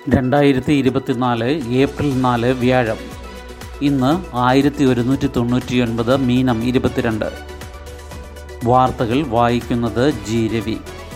രണ്ടായിരത്തി ഇരുപത്തിനാല് ഏപ്രിൽ നാല് വ്യാഴം ഇന്ന് ആയിരത്തി ഒരുന്നൂറ്റി തൊണ്ണൂറ്റി ഒൻപത് മീനം ഇരുപത്തിരണ്ട് വാർത്തകൾ വായിക്കുന്നത് ജി രവി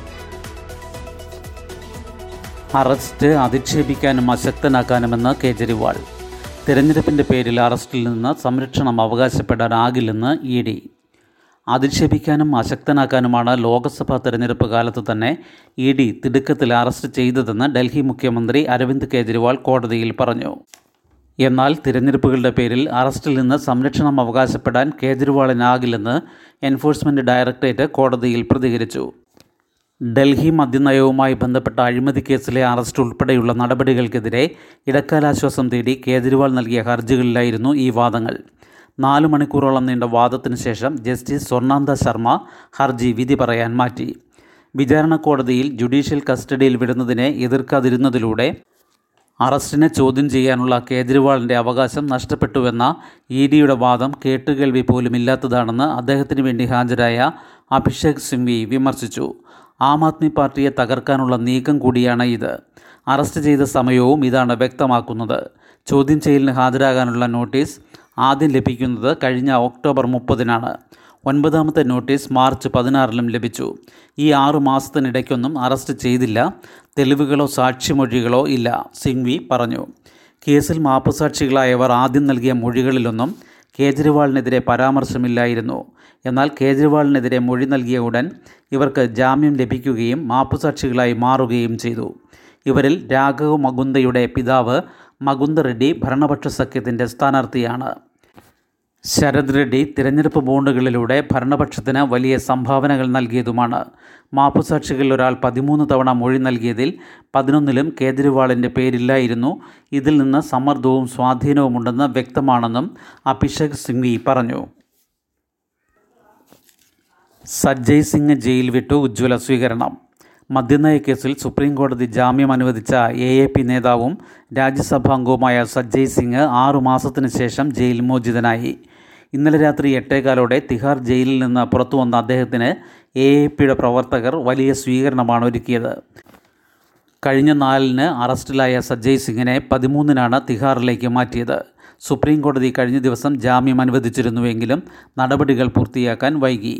അറസ്റ്റ് അധിക്ഷേപിക്കാനും അശക്തനാക്കാനുമെന്ന് കേജ്രിവാൾ തിരഞ്ഞെടുപ്പിൻ്റെ പേരിൽ അറസ്റ്റിൽ നിന്ന് സംരക്ഷണം അവകാശപ്പെടാനാകില്ലെന്ന് ഇ ഡി അധിക്ഷേപിക്കാനും അശക്തനാക്കാനുമാണ് ലോക്സഭാ തെരഞ്ഞെടുപ്പ് കാലത്ത് തന്നെ ഇ ഡി തിടുക്കത്തിൽ അറസ്റ്റ് ചെയ്തതെന്ന് ഡൽഹി മുഖ്യമന്ത്രി അരവിന്ദ് കെജ്രിവാൾ കോടതിയിൽ പറഞ്ഞു എന്നാൽ തിരഞ്ഞെടുപ്പുകളുടെ പേരിൽ അറസ്റ്റിൽ നിന്ന് സംരക്ഷണം അവകാശപ്പെടാൻ കേജ്രിവാളിനാകില്ലെന്ന് എൻഫോഴ്സ്മെൻറ്റ് ഡയറക്ടറേറ്റ് കോടതിയിൽ പ്രതികരിച്ചു ഡൽഹി മദ്യനയവുമായി ബന്ധപ്പെട്ട അഴിമതി കേസിലെ അറസ്റ്റ് ഉൾപ്പെടെയുള്ള നടപടികൾക്കെതിരെ ഇടക്കാലാശ്വാസം തേടി കേജ്രിവാൾ നൽകിയ ഹർജികളിലായിരുന്നു ഈ വാദങ്ങൾ നാല് മണിക്കൂറോളം നീണ്ട വാദത്തിന് ശേഷം ജസ്റ്റിസ് സ്വർണാന്ത ശർമ്മ ഹർജി വിധി പറയാൻ മാറ്റി വിചാരണ കോടതിയിൽ ജുഡീഷ്യൽ കസ്റ്റഡിയിൽ വിടുന്നതിനെ എതിർക്കാതിരുന്നതിലൂടെ അറസ്റ്റിനെ ചോദ്യം ചെയ്യാനുള്ള കേജ്രിവാളിൻ്റെ അവകാശം നഷ്ടപ്പെട്ടുവെന്ന ഇ ഡിയുടെ വാദം കേട്ടുകേൾവി പോലും ഇല്ലാത്തതാണെന്ന് അദ്ദേഹത്തിന് വേണ്ടി ഹാജരായ അഭിഷേക് സിംഗ്വി വിമർശിച്ചു ആം ആദ്മി പാർട്ടിയെ തകർക്കാനുള്ള നീക്കം കൂടിയാണ് ഇത് അറസ്റ്റ് ചെയ്ത സമയവും ഇതാണ് വ്യക്തമാക്കുന്നത് ചോദ്യം ചെയ്യലിന് ഹാജരാകാനുള്ള നോട്ടീസ് ആദ്യം ലഭിക്കുന്നത് കഴിഞ്ഞ ഒക്ടോബർ മുപ്പതിനാണ് ഒൻപതാമത്തെ നോട്ടീസ് മാർച്ച് പതിനാറിലും ലഭിച്ചു ഈ ആറു മാസത്തിനിടയ്ക്കൊന്നും അറസ്റ്റ് ചെയ്തില്ല തെളിവുകളോ സാക്ഷിമൊഴികളോ ഇല്ല സിംഗ്വി പറഞ്ഞു കേസിൽ മാപ്പുസാക്ഷികളായവർ ആദ്യം നൽകിയ മൊഴികളിലൊന്നും കേജ്രിവാളിനെതിരെ പരാമർശമില്ലായിരുന്നു എന്നാൽ കേജ്രിവാളിനെതിരെ മൊഴി നൽകിയ ഉടൻ ഇവർക്ക് ജാമ്യം ലഭിക്കുകയും മാപ്പുസാക്ഷികളായി മാറുകയും ചെയ്തു ഇവരിൽ രാഘവ് മകുന്ദയുടെ പിതാവ് മകുന്ദ റെഡ്ഡി ഭരണപക്ഷ സഖ്യത്തിൻ്റെ സ്ഥാനാർത്ഥിയാണ് ശരത് റെഡ്ഡി തിരഞ്ഞെടുപ്പ് ബോണ്ടുകളിലൂടെ ഭരണപക്ഷത്തിന് വലിയ സംഭാവനകൾ നൽകിയതുമാണ് മാപ്പുസാക്ഷികളിൽ ഒരാൾ പതിമൂന്ന് തവണ മൊഴി നൽകിയതിൽ പതിനൊന്നിലും കേജ്രിവാളിൻ്റെ പേരില്ലായിരുന്നു ഇതിൽ നിന്ന് സമ്മർദ്ദവും സ്വാധീനവുമുണ്ടെന്ന് വ്യക്തമാണെന്നും അഭിഷേക് സിംഗ്വി പറഞ്ഞു സജ്ജയ് സിംഗ് ജയിൽ വിട്ടു ഉജ്ജ്വല സ്വീകരണം മദ്യനയ കേസിൽ സുപ്രീം കോടതി ജാമ്യം അനുവദിച്ച എ എ പി നേതാവും രാജ്യസഭാംഗവുമായ സജ്ജയ് സിംഗ് ആറു മാസത്തിന് ശേഷം ജയിൽ മോചിതനായി ഇന്നലെ രാത്രി എട്ടേകാലോടെ തിഹാർ ജയിലിൽ നിന്ന് പുറത്തു വന്ന അദ്ദേഹത്തിന് എ എ പിയുടെ പ്രവർത്തകർ വലിയ സ്വീകരണമാണ് ഒരുക്കിയത് കഴിഞ്ഞ നാലിന് അറസ്റ്റിലായ സജ്ജയ് സിംഗിനെ പതിമൂന്നിനാണ് തിഹാറിലേക്ക് മാറ്റിയത് സുപ്രീം കോടതി കഴിഞ്ഞ ദിവസം ജാമ്യം അനുവദിച്ചിരുന്നുവെങ്കിലും നടപടികൾ പൂർത്തിയാക്കാൻ വൈകി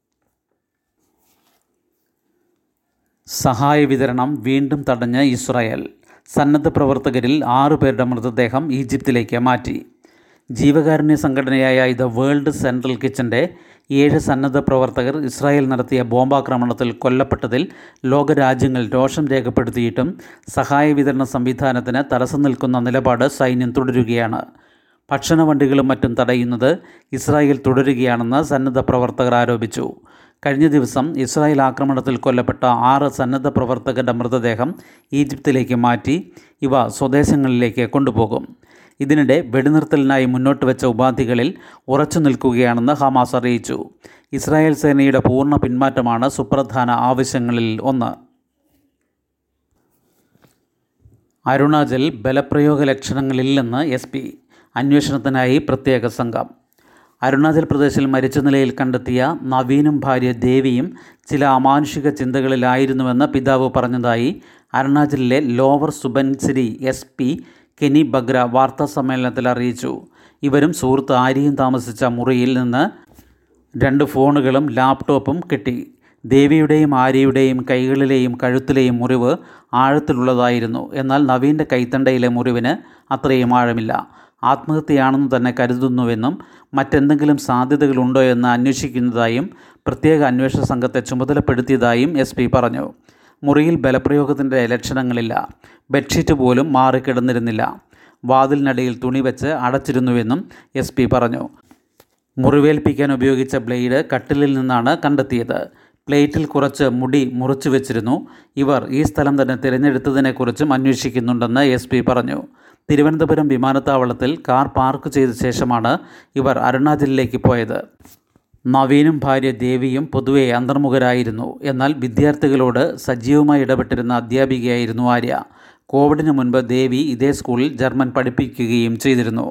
സഹായ വിതരണം വീണ്ടും തടഞ്ഞ് ഇസ്രായേൽ സന്നദ്ധ പ്രവർത്തകരിൽ ആറു പേരുടെ മൃതദേഹം ഈജിപ്തിലേക്ക് മാറ്റി ജീവകാരുണ്യ സംഘടനയായ ഇത് വേൾഡ് സെൻട്രൽ കിച്ചൻ്റെ ഏഴ് സന്നദ്ധ പ്രവർത്തകർ ഇസ്രായേൽ നടത്തിയ ബോംബാക്രമണത്തിൽ കൊല്ലപ്പെട്ടതിൽ ലോകരാജ്യങ്ങൾ രോഷം രേഖപ്പെടുത്തിയിട്ടും സഹായ വിതരണ സംവിധാനത്തിന് തടസ്സം നിൽക്കുന്ന നിലപാട് സൈന്യം തുടരുകയാണ് ഭക്ഷണ വണ്ടികളും മറ്റും തടയുന്നത് ഇസ്രായേൽ തുടരുകയാണെന്ന് സന്നദ്ധ പ്രവർത്തകർ ആരോപിച്ചു കഴിഞ്ഞ ദിവസം ഇസ്രായേൽ ആക്രമണത്തിൽ കൊല്ലപ്പെട്ട ആറ് സന്നദ്ധ പ്രവർത്തകരുടെ മൃതദേഹം ഈജിപ്തിലേക്ക് മാറ്റി ഇവ സ്വദേശങ്ങളിലേക്ക് കൊണ്ടുപോകും ഇതിനിടെ വെടിനിർത്തലിനായി മുന്നോട്ട് വെച്ച ഉപാധികളിൽ ഉറച്ചു നിൽക്കുകയാണെന്ന് ഹമാസ് അറിയിച്ചു ഇസ്രായേൽ സേനയുടെ പൂർണ്ണ പിന്മാറ്റമാണ് സുപ്രധാന ആവശ്യങ്ങളിൽ ഒന്ന് അരുണാചൽ ബലപ്രയോഗ ലക്ഷണങ്ങളില്ലെന്ന് എസ് പി അന്വേഷണത്തിനായി പ്രത്യേക സംഘം അരുണാചൽ പ്രദേശിൽ മരിച്ച നിലയിൽ കണ്ടെത്തിയ നവീനും ഭാര്യ ദേവിയും ചില അമാനുഷിക ചിന്തകളിലായിരുന്നുവെന്ന് പിതാവ് പറഞ്ഞതായി അരുണാചലിലെ lower Subansiri S P Keni Bagra വാർത്താ സമ്മേളനത്തിൽ അറിയിച്ചു ഇവരും സുഹൃത്ത് ആര്യയും താമസിച്ച മുറിയിൽ നിന്ന് രണ്ട് ഫോണുകളും ലാപ്ടോപ്പും കിട്ടി ദേവിയുടെയും ആര്യയുടെയും കൈകളിലെയും കഴുത്തിലെയും മുറിവ് ആഴത്തിലുള്ളതായിരുന്നു എന്നാൽ നവീൻ്റെ കൈത്തണ്ടയിലെ മുറിവിന് അത്രയും ആഴമില്ല ആത്മഹത്യയാണെന്ന് തന്നെ കരുതുന്നുവെന്നും മറ്റെന്തെങ്കിലും സാധ്യതകളുണ്ടോ എന്ന് അന്വേഷിക്കുന്നതായും പ്രത്യേക അന്വേഷണ സംഘത്തെ ചുമതലപ്പെടുത്തിയതായും എസ് പി പറഞ്ഞു മുറിയിൽ ബലപ്രയോഗത്തിൻ്റെ ലക്ഷണങ്ങളില്ല ബെഡ്ഷീറ്റ് പോലും മാറിക്കിടന്നിരുന്നില്ല വാതിലിനടിയിൽ തുണി വെച്ച് അടച്ചിരുന്നുവെന്നും എസ് പി പറഞ്ഞു മുറിവേൽപ്പിക്കാൻ ഉപയോഗിച്ച ബ്ലേഡ് കട്ടിലിൽ നിന്നാണ് കണ്ടെത്തിയത് പ്ലേറ്റിൽ കുറച്ച് മുടി മുറിച്ചു വെച്ചിരുന്നു ഇവർ ഈ സ്ഥലം തന്നെ തിരഞ്ഞെടുത്തതിനെക്കുറിച്ചും അന്വേഷിക്കുന്നുണ്ടെന്ന് എസ് പി പറഞ്ഞു തിരുവനന്തപുരം വിമാനത്താവളത്തിൽ കാർ പാർക്ക് ചെയ്ത ശേഷമാണ് ഇവർ അരുണാചലിലേക്ക് പോയത് നവീനും ഭാര്യ ദേവിയും പൊതുവെ അന്തർമുഖരായിരുന്നു എന്നാൽ വിദ്യാർത്ഥികളോട് സജീവമായി ഇടപെട്ടിരുന്ന അധ്യാപികയായിരുന്നു ആര്യ കോവിഡിന് മുൻപ് ദേവി ഇതേ സ്കൂളിൽ ജർമ്മൻ പഠിപ്പിക്കുകയും ചെയ്തിരുന്നു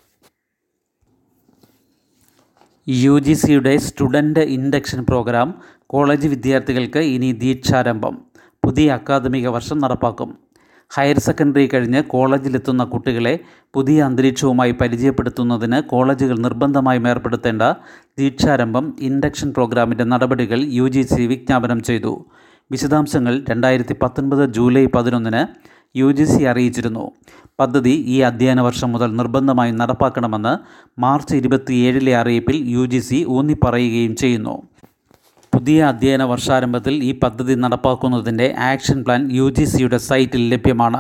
യു ജി സിയുടെ സ്റ്റുഡൻറ്റ് ഇൻഡക്ഷൻ പ്രോഗ്രാം കോളേജ് വിദ്യാർത്ഥികൾക്ക് ഇനി ദീക്ഷാരംഭം പുതിയ അക്കാദമിക വർഷം നടപ്പാക്കും ഹയർ സെക്കൻഡറി കഴിഞ്ഞ് കോളേജിലെത്തുന്ന കുട്ടികളെ പുതിയ അന്തരീക്ഷവുമായി പരിചയപ്പെടുത്തുന്നതിന് കോളേജുകൾ നിർബന്ധമായും ഏർപ്പെടുത്തേണ്ട ദീക്ഷാരംഭം ഇൻഡക്ഷൻ പ്രോഗ്രാമിൻ്റെ നടപടികൾ യു ജി സി വിജ്ഞാപനം ചെയ്തു വിശദാംശങ്ങൾ രണ്ടായിരത്തി പത്തൊൻപത് ജൂലൈ പതിനൊന്നിന് യു ജി സി അറിയിച്ചിരുന്നു പദ്ധതി ഈ അധ്യയന വർഷം മുതൽ നിർബന്ധമായും നടപ്പാക്കണമെന്ന് മാർച്ച് ഇരുപത്തിയേഴിലെ അറിയിപ്പിൽ യു ജി സി ഊന്നിപ്പറയുകയും ചെയ്യുന്നു പുതിയ അധ്യയന വർഷാരംഭത്തിൽ ഈ പദ്ധതി നടപ്പാക്കുന്നതിൻ്റെ ആക്ഷൻ പ്ലാൻ യു ജി സിയുടെ സൈറ്റിൽ ലഭ്യമാണ്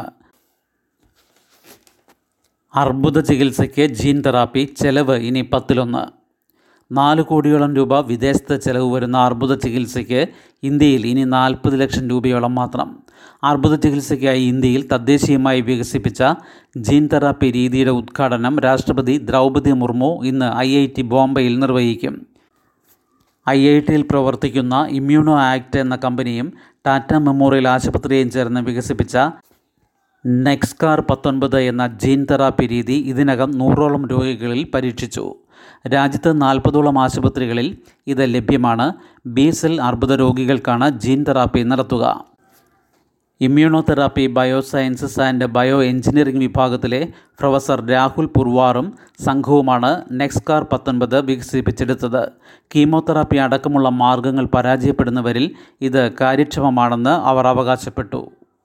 അർബുദ ചികിത്സയ്ക്ക് ജീൻ തെറാപ്പി ചെലവ് ഇനി പത്തിലൊന്ന് നാല് കോടിയോളം രൂപ വിദേശത്ത് ചെലവ് വരുന്ന അർബുദ ചികിത്സയ്ക്ക് ഇന്ത്യയിൽ ഇനി നാൽപ്പത് ലക്ഷം രൂപയോളം മാത്രം അർബുദ ചികിത്സയ്ക്കായി ഇന്ത്യയിൽ തദ്ദേശീയമായി വികസിപ്പിച്ച ജീൻ തെറാപ്പി രീതിയുടെ ഉദ്ഘാടനം രാഷ്ട്രപതി ദ്രൗപദി മുർമു ഇന്ന് ഐ ഐ ടി ബോംബെയിൽ നിർവഹിക്കും ഐ ഐ ടിയിൽ പ്രവർത്തിക്കുന്ന ഇമ്മ്യൂണോ ആക്ട് എന്ന കമ്പനിയും ടാറ്റ മെമ്മോറിയൽ ആശുപത്രിയും ചേർന്ന് വികസിപ്പിച്ച നെക്സ്കാർ പത്തൊൻപത് എന്ന ജീൻ തെറാപ്പി രീതി ഇതിനകം നൂറോളം രോഗികളിൽ പരീക്ഷിച്ചു രാജ്യത്ത് നാൽപ്പതോളം ആശുപത്രികളിൽ ഇത് ലഭ്യമാണ് ബി സെൽ അർബുദ രോഗികൾക്കാണ് ജീൻ തെറാപ്പി നടത്തുക immunotherapy biosciences and bio engineering വിഭാഗത്തിലെ പ്രൊഫസർ രാഹുൽ പുർവാറും സംഘവുമാണ് നെക്സ്കാർ പത്തൊൻപത് വികസിപ്പിച്ചെടുത്തത് കീമോതെറാപ്പി അടക്കമുള്ള മാർഗങ്ങൾ പരാജയപ്പെടുന്നവരിൽ ഇത് കാര്യക്ഷമമാണെന്ന് അവർ അവകാശപ്പെട്ടു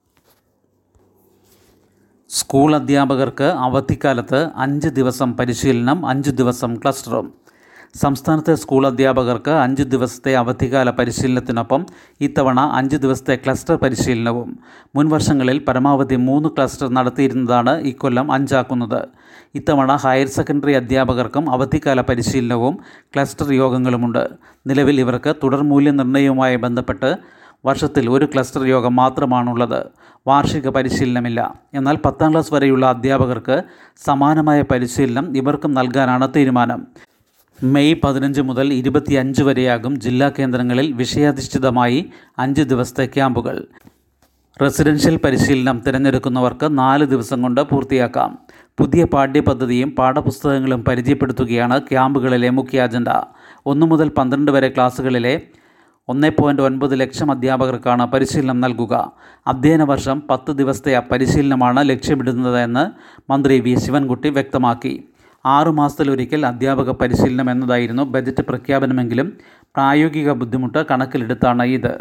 സ്കൂൾ അധ്യാപകർക്ക് അവധിക്കാലത്ത് അഞ്ച് ദിവസം പരിശീലനം അഞ്ച് ദിവസം ക്ലസ്റ്ററും സംസ്ഥാനത്തെ സ്കൂൾ അധ്യാപകർക്ക് അഞ്ച് ദിവസത്തെ അവധിക്കാല പരിശീലനത്തിനൊപ്പം ഇത്തവണ അഞ്ച് ദിവസത്തെ ക്ലസ്റ്റർ പരിശീലനവും മുൻ വർഷങ്ങളിൽ പരമാവധി മൂന്ന് ക്ലസ്റ്റർ നടത്തിയിരുന്നതാണ് ഇക്കൊല്ലം അഞ്ചാക്കുന്നത് ഇത്തവണ ഹയർ സെക്കൻഡറി അധ്യാപകർക്കും അവധിക്കാല പരിശീലനവും ക്ലസ്റ്റർ യോഗങ്ങളുമുണ്ട് നിലവിൽ ഇവർക്ക് തുടർ മൂല്യനിർണ്ണയവുമായി ബന്ധപ്പെട്ട് വർഷത്തിൽ ഒരു ക്ലസ്റ്റർ യോഗം മാത്രമാണുള്ളത് വാർഷിക പരിശീലനമില്ല എന്നാൽ പത്താം ക്ലാസ് വരെയുള്ള അധ്യാപകർക്ക് സമാനമായ പരിശീലനം ഇവർക്കും നൽകാനാണ് തീരുമാനം മെയ് പതിനഞ്ച് മുതൽ ഇരുപത്തിയഞ്ച് വരെയാകും ജില്ലാ കേന്ദ്രങ്ങളിൽ വിഷയാധിഷ്ഠിതമായി അഞ്ച് ദിവസത്തെ ക്യാമ്പുകൾ റെസിഡൻഷ്യൽ പരിശീലനം തിരഞ്ഞെടുക്കുന്നവർക്ക് നാല് ദിവസം കൊണ്ട് പൂർത്തിയാക്കാം പുതിയ പാഠ്യപദ്ധതിയും പാഠപുസ്തകങ്ങളും പരിചയപ്പെടുത്തുകയാണ് ക്യാമ്പുകളിലെ മുഖ്യ അജണ്ട ഒന്നു മുതൽ പന്ത്രണ്ട് വരെ ക്ലാസ്സുകളിലെ ഒന്ന് പോയിൻറ്റ് ഒൻപത് ലക്ഷം അധ്യാപകർക്കാണ് പരിശീലനം നൽകുക അധ്യയന വർഷം പത്ത് ദിവസത്തെ പരിശീലനമാണ് ലക്ഷ്യമിടുന്നതെന്ന് മന്ത്രി വി ശിവൻകുട്ടി വ്യക്തമാക്കി ആറു മാസത്തിലൊരിക്കൽ അധ്യാപക പരിശീലനം എന്നതായിരുന്നു ബജറ്റ് പ്രഖ്യാപനമെങ്കിലും പ്രായോഗിക ബുദ്ധിമുട്ട് കണക്കിലെടുത്താണ് ഇത്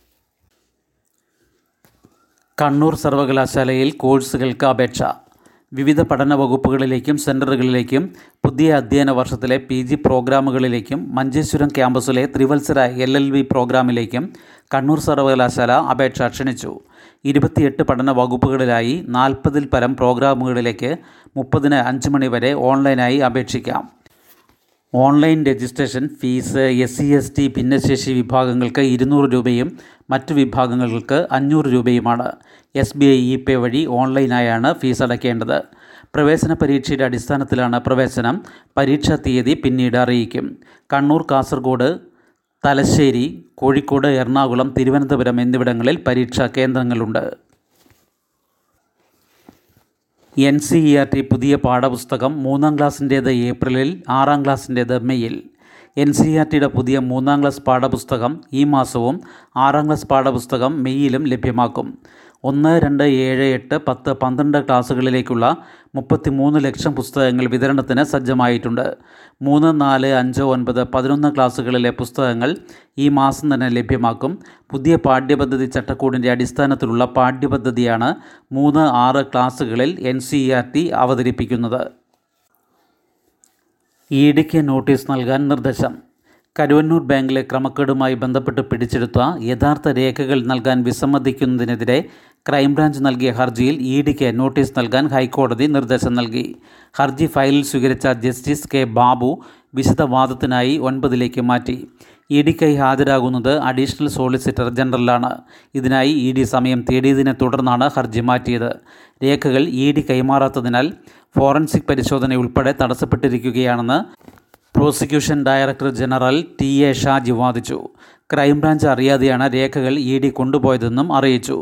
കണ്ണൂർ സർവകലാശാലയിൽ കോഴ്സുകൾക്ക് അപേക്ഷ വിവിധ പഠന വകുപ്പുകളിലേക്കും സെൻറ്ററുകളിലേക്കും പുതിയ അധ്യയന വർഷത്തിലെ പി ജി പ്രോഗ്രാമുകളിലേക്കും മഞ്ചേശ്വരം ക്യാമ്പസിലെ ത്രിവത്സര എൽ എൽ വി പ്രോഗ്രാമിലേക്കും കണ്ണൂർ സർവകലാശാല അപേക്ഷ ക്ഷണിച്ചു ഇരുപത്തിയെട്ട് പഠന വകുപ്പുകളിലായി നാൽപ്പതിൽ പരം പ്രോഗ്രാമുകളിലേക്ക് മുപ്പതിന് അഞ്ച് മണി വരെ ഓൺലൈനായി അപേക്ഷിക്കാം online registration fees S C S T ഭിന്നശേഷി വിഭാഗങ്ങൾക്ക് ഇരുന്നൂറ് രൂപയും മറ്റു വിഭാഗങ്ങൾക്ക് അഞ്ഞൂറ് രൂപയുമാണ് S B I e pay വഴി ഓൺലൈനായാണ് ഫീസ് അടയ്ക്കേണ്ടത് പ്രവേശന പരീക്ഷയുടെ അടിസ്ഥാനത്തിലാണ് പ്രവേശനം പരീക്ഷാ തീയതി പിന്നീട് അറിയിക്കും കണ്ണൂർ കാസർഗോഡ് തലശ്ശേരി കോഴിക്കോട് എറണാകുളം തിരുവനന്തപുരം എന്നിവിടങ്ങളിൽ പരീക്ഷാ കേന്ദ്രങ്ങളുണ്ട് N C E R T പുതിയ പാഠപുസ്തകം മൂന്നാം ക്ലാസ്സിൻ്റേത് ഏപ്രിലിൽ ആറാം ക്ലാസ്സിൻ്റേത് മെയ്യിൽ എൻ സി ആർ ടിയുടെ പുതിയ മൂന്നാം ക്ലാസ് പാഠപുസ്തകം ഈ മാസവും ആറാം ക്ലാസ് പാഠപുസ്തകം മെയ്യിലും ലഭ്യമാക്കും ഒന്ന് രണ്ട് ഏഴ് എട്ട് പത്ത് പന്ത്രണ്ട് ക്ലാസ്സുകളിലേക്കുള്ള മുപ്പത്തിമൂന്ന് ലക്ഷം പുസ്തകങ്ങൾ വിതരണത്തിന് സജ്ജമായിട്ടുണ്ട് മൂന്ന് നാല് അഞ്ച് ഒൻപത് പതിനൊന്ന് ക്ലാസ്സുകളിലെ പുസ്തകങ്ങൾ ഈ മാസം തന്നെ ലഭ്യമാക്കും പുതിയ പാഠ്യപദ്ധതി ചട്ടക്കൂടിൻ്റെ അടിസ്ഥാനത്തിലുള്ള പാഠ്യപദ്ധതിയാണ് മൂന്ന് ആറ് ക്ലാസ്സുകളിൽ എൻ സി ആർ ടി അവതരിപ്പിക്കുന്നത് ഇ ഡിക്ക് നോട്ടീസ് നൽകാൻ നിർദ്ദേശം കരുവന്നൂർ ബാങ്കിലെ ക്രമക്കേടുമായി ബന്ധപ്പെട്ട് പിടിച്ചെടുത്ത യഥാർത്ഥ രേഖകൾ നൽകാൻ വിസമ്മതിക്കുന്നതിനെതിരെ ക്രൈംബ്രാഞ്ച് നൽകിയ ഹർജിയിൽ ഇ ഡിക്ക് നോട്ടീസ് നൽകാൻ ഹൈക്കോടതി നിർദ്ദേശം നൽകി ഹർജി ഫയലിൽ സ്വീകരിച്ച ജസ്റ്റിസ് കെ ബാബു വിശദവാദത്തിനായി ഒൻപതിലേക്ക് മാറ്റി ഇ ഡിക്കായി ഹാജരാകുന്നത് അഡീഷണൽ സോളിസിറ്റർ ജനറലാണ് ഇതിനായി ഇ ഡി സമയം തേടിയതിനെ തുടർന്നാണ് ഹർജി മാറ്റിയത് രേഖകൾ ഇ ഡി കൈമാറാത്തതിനാൽ ഫോറൻസിക് പരിശോധന ഉൾപ്പെടെ തടസ്സപ്പെട്ടിരിക്കുകയാണെന്ന് prosecution director general T A Shaji വാദിച്ചു ക്രൈംബ്രാഞ്ച് അറിയാതെയാണ് രേഖകൾ ഇ ഡി കൊണ്ടുപോയതെന്നും അറിയിച്ചു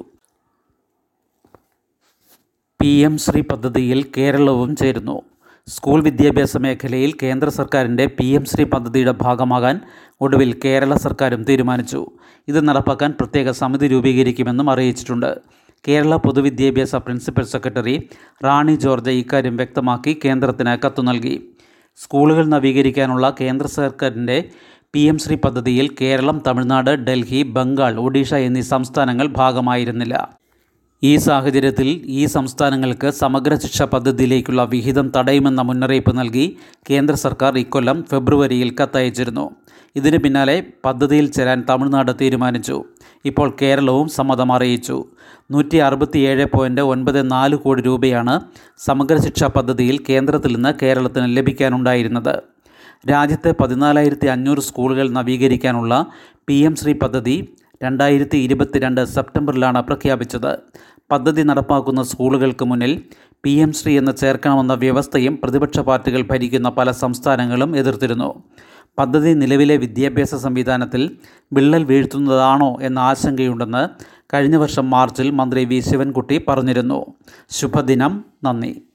പി എം ശ്രീ പദ്ധതിയിൽ കേരളവും ചേരുന്നു സ്കൂൾ വിദ്യാഭ്യാസ മേഖലയിൽ കേന്ദ്ര സർക്കാരിൻ്റെ പി എം ശ്രീ പദ്ധതിയുടെ ഭാഗമാകാൻ ഒടുവിൽ കേരള സർക്കാരും തീരുമാനിച്ചു ഇത് നടപ്പാക്കാൻ പ്രത്യേക സമിതി രൂപീകരിക്കുമെന്നും അറിയിച്ചിട്ടുണ്ട് കേരള പൊതുവിദ്യാഭ്യാസ പ്രിൻസിപ്പൽ സെക്രട്ടറി റാണി ജോർജ് ഇക്കാര്യം വ്യക്തമാക്കി കേന്ദ്രത്തിന് കത്തു നൽകി സ്കൂളുകൾ നവീകരിക്കാനുള്ള കേന്ദ്ര സർക്കാരിൻ്റെ പി എം ശ്രീ പദ്ധതിയിൽ കേരളം തമിഴ്നാട് ഡൽഹി ബംഗാൾ ഒഡീഷ എന്നീ സംസ്ഥാനങ്ങൾ ഭാഗമായിരുന്നില്ല ഈ സാഹചര്യത്തിൽ ഈ സംസ്ഥാനങ്ങൾക്ക് സമഗ്ര ശിക്ഷ പദ്ധതിയിലേക്കുള്ള വിഹിതം തടയുമെന്ന മുന്നറിയിപ്പ് നൽകി കേന്ദ്ര സർക്കാർ ഇക്കൊല്ലം ഫെബ്രുവരിയിൽ കത്തയച്ചിരുന്നു ഇതിന് പിന്നാലെ പദ്ധതിയിൽ ചേരാൻ തമിഴ്നാട് തീരുമാനിച്ചു ഇപ്പോൾ കേരളവും സമ്മതം അറിയിച്ചു നൂറ്റി അറുപത്തിയേഴ് പോയിൻറ്റ് ഒൻപത് നാല് കോടി രൂപയാണ് സമഗ്ര ശിക്ഷാ പദ്ധതിയിൽ കേന്ദ്രത്തിൽ നിന്ന് കേരളത്തിന് ലഭിക്കാനുണ്ടായിരുന്നത് രാജ്യത്തെ പതിനാലായിരത്തി അഞ്ഞൂറ് സ്കൂളുകൾ നവീകരിക്കാനുള്ള പി എം ശ്രീ പദ്ധതി രണ്ടായിരത്തി ഇരുപത്തിരണ്ട് സെപ്റ്റംബറിലാണ് പ്രഖ്യാപിച്ചത് പദ്ധതി നടപ്പാക്കുന്ന സ്കൂളുകൾക്ക് മുന്നിൽ പി എം ശ്രീ എന്ന് ചേർക്കണമെന്ന വ്യവസ്ഥയും പ്രതിപക്ഷ പാർട്ടികൾ ഭരിക്കുന്ന പല സംസ്ഥാനങ്ങളും എതിർത്തിരുന്നു പദ്ധതി നിലവിലെ വിദ്യാഭ്യാസ സംവിധാനത്തിൽ വിള്ളൽ വീഴ്ത്തുന്നതാണോ എന്ന ആശങ്കയുണ്ടെന്ന് കഴിഞ്ഞ വർഷം മാർച്ചിൽ മന്ത്രി വി ശിവൻകുട്ടി പറഞ്ഞിരുന്നു ശുഭദിനം നന്ദി